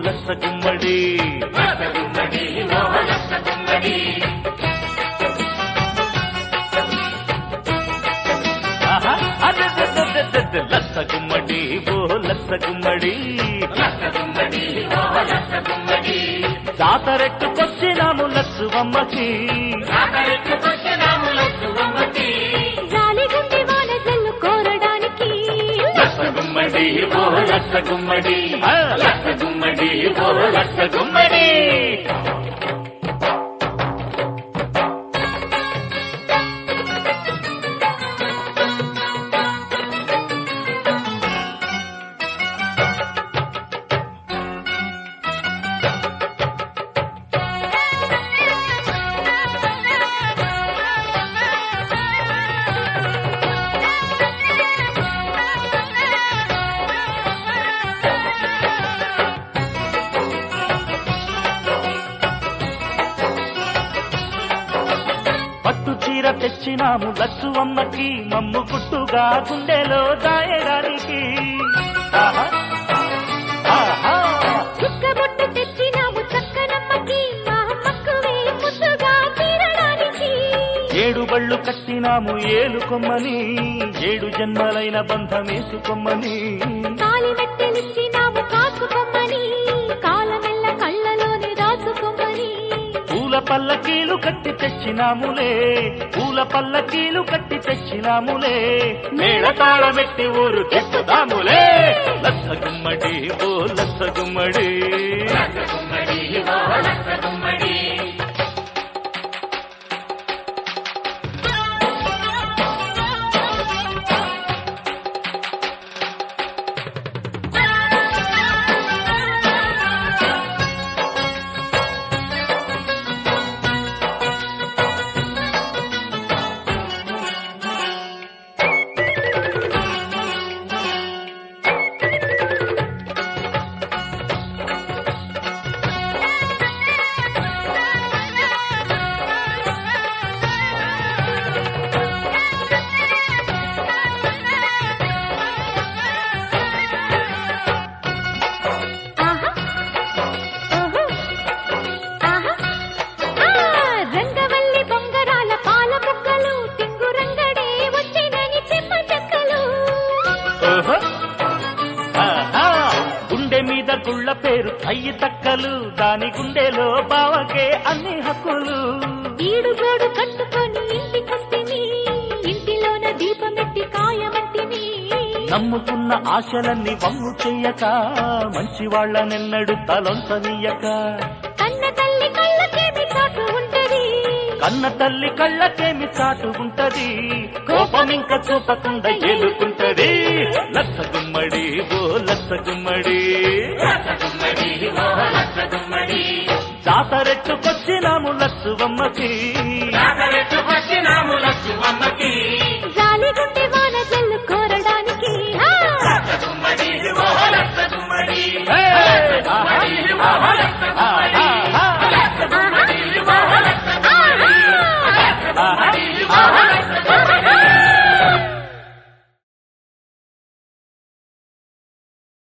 లచ్చ గుమ్మడి ఆహా, అదెదెదెదెదె, లచ్చ గుమ్మడి ఓ లచ్చ గుమ్మడి జాతరెట్టుకొచ్చినాము లచ్చువమ్మకి జాలిగుండి వాన జల్లు కోరడానికి లచ్చ గుమ్మడి ఓ లచ్చ గుమ్మడి ఆ, లచ్చ గుమ్మడి ఓ లచ్చ గుమ్మడి పట్టు చీర తెచ్చినాము లచ్చువమ్మకి మమ్ము గుట్టుగా గుండెలో దాయడానికి ఆహా, ఆహా. చుక్కబొట్టు తెచ్చినాము చక్కనమ్మకి మా మక్కువే ముద్దుగా తీరడానికి ఏడు బళ్ళు కట్టినాము ఏలు కొమ్మని ఏడు జన్మలైన బంధమేసుకోమ్మని కాలి మెట్టెలిచ్చినాము కాచుకొమ్మని కాలమెల్ల కళ్ళలోనే దాచుకొమ్మని పూల పల్లకీలు కట్టి తెచ్చినాములే పూల పల్లకీలు కట్టి తెచ్చినాములే మేళతాళమెట్టి ఊరు తెచ్చుదాములే లచ్చ గుమ్మడి ఓ లచ్చ గుమ్మడి ఆహా ఓహో ఆహా ఆ రంగవల్లి బొంగరాల పాల బుగ్గలు తింగు రంగడే వచ్చినని చెమ్మ చెక్కలు ఓహో. ఆహా. గుండె మీద గుళ్ళ పేరు అయ్యి తక్కలు దాని గుండెలో బావకే అన్ని హక్కులు ఈడుగోడు కట్టుకొని ఇంటికొస్తిని ఇంటిలోన దీపమెట్టి కాయమంటిని నమ్ముకున్న ఆశలన్నీ వమ్ము చెయ్యక మంచి వాళ్ళనెన్నడు తలొంచనీయక కన్న తల్లి కళ్ళకేమి చాటు ఉంటది కన్న తల్లి కళ్ళకేమి చాటు ఉంటది కోపం ఇంకా చూపకుండా ఏలుకుంటది లచ్చ గుమ్మడి ఓ లచ్చ గుమ్మడి జాతరెట్టుకొచ్చినాము లచ్చువమ్మకి